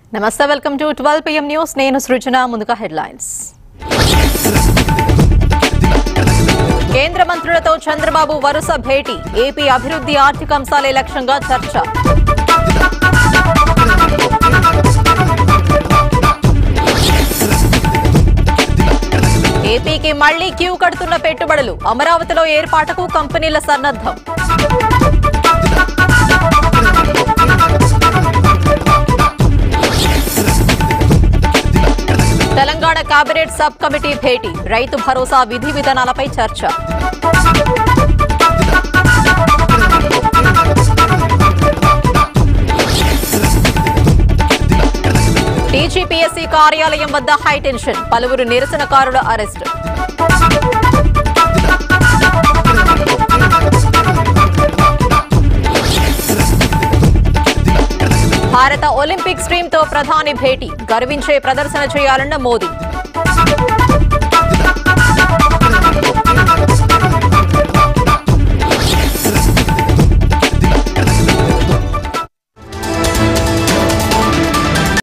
నమస్తే welcome to twelve PM news నేను సృజన ముందుగా హెడ్లైన్స్ కేంద్ర మంత్రులతో చంద్రబాబు వరుస భేటీ ఏపీ అభివృద్ధి ఆర్థిక అంశాలే లక్ష్యంగా చర్చ ఏపీకి మళ్లీ క్యూ కడుతున్న పెట్టుబడులు అమరావతిలో ఏర్పాటుకు కంపెనీల సన్నద్ధం తెలంగాణ కేబినెట్ సబ్ కమిటీ భేటీ రైతు భరోసా విధి విధానాలపై చర్చ టీజీపీఎస్సీ కార్యాలయం వద్ద హైటెన్షన్ పలువురు నిరసనకారుల అరెస్టు భారత ఒలింపిక్ స్ట్రీమ్ తో ప్రధాని భేటీ గర్వించే ప్రదర్శన చేయాలన్న మోదీ